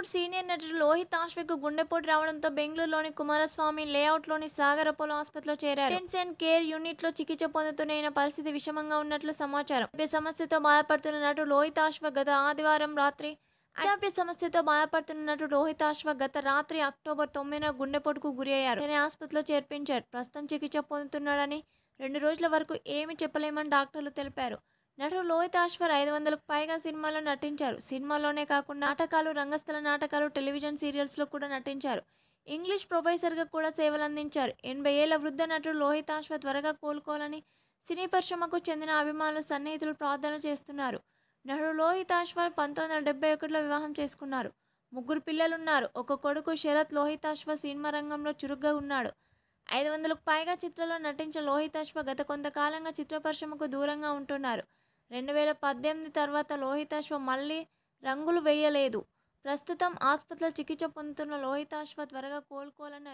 Tollywood senior నటుడు లోహిత్ ఆశ్వకు గుండెపోటు రావడంతో బెంగళూరులోని కుమారస్వామి లేఅవుట్లోని సాగర్ అపోలో ఆసుపత్రిలో చేరారు ఇంటెన్సివ్ కేర్ యూనిట్లో చికిత్స పొందుతున్న ఈయన పరిస్థితి విషమంగా ఉన్నట్లు సమాచారం ఈ సమస్యతో బాధపడుతున్న నటుడు లోహిత్ ఆశ్వ గత ఆదివారం రాత్రి వృద్ధాప్య సమస్యతో బాధపడుతున్న నటుడు లోహిత్ ఆశ్వ గత రాత్రి అక్టోబర్ తొమ్మిదిన గుండెపోటుకు గురి అయ్యారు ఆయన ఆసుపత్రిలో చేర్పించారు ప్రస్తుతం చికిత్స పొందుతున్నాడని రెండు రోజుల వరకు ఏమీ చెప్పలేమని డాక్టర్లు తెలిపారు నటుడు లోహిత్ ఆశ్వర్ ఐదు వందలకు పైగా సినిమాల్లో నటించారు సినిమాలోనే కాకుండా నాటకాలు రంగస్థల నాటకాలు టెలివిజన్ సీరియల్స్లో కూడా నటించారు ఇంగ్లీష్ ప్రొఫెసర్గా కూడా సేవలు అందించారు ఎనభై ఏళ్ల వృద్ధ నటుడు లోహిత్ ఆశ్వ త్వరగా కోలుకోవాలని సినీ పరిశ్రమకు చెందిన అభిమానులు సన్నిహితులు ప్రార్థన చేస్తున్నారు నటుడు లోహిత్ ఆశ్వర్ పంతొమ్మిది వందల డెబ్బై ఒకటిలో వివాహం చేసుకున్నారు ముగ్గురు పిల్లలున్నారు ఒక కొడుకు శరత్ లోహిత్ ఆశ్వ సినిమా రంగంలో చురుగ్గా ఉన్నాడు ఐదు వందలకు పైగా చిత్రాల్లో నటించిన లోహిత్ అశ్వ గత కొంతకాలంగా చిత్ర పరిశ్రమకు దూరంగా ఉంటున్నారు రెండు వేల పద్దెనిమిది తర్వాత లోహిత్ అశ్వ మళ్ళీ రంగులు వేయలేదు ప్రస్తుతం ఆసుపత్రిలో చికిత్స పొందుతున్న లోహిత్ అశ్వ త్వరగా కోలుకోవాలని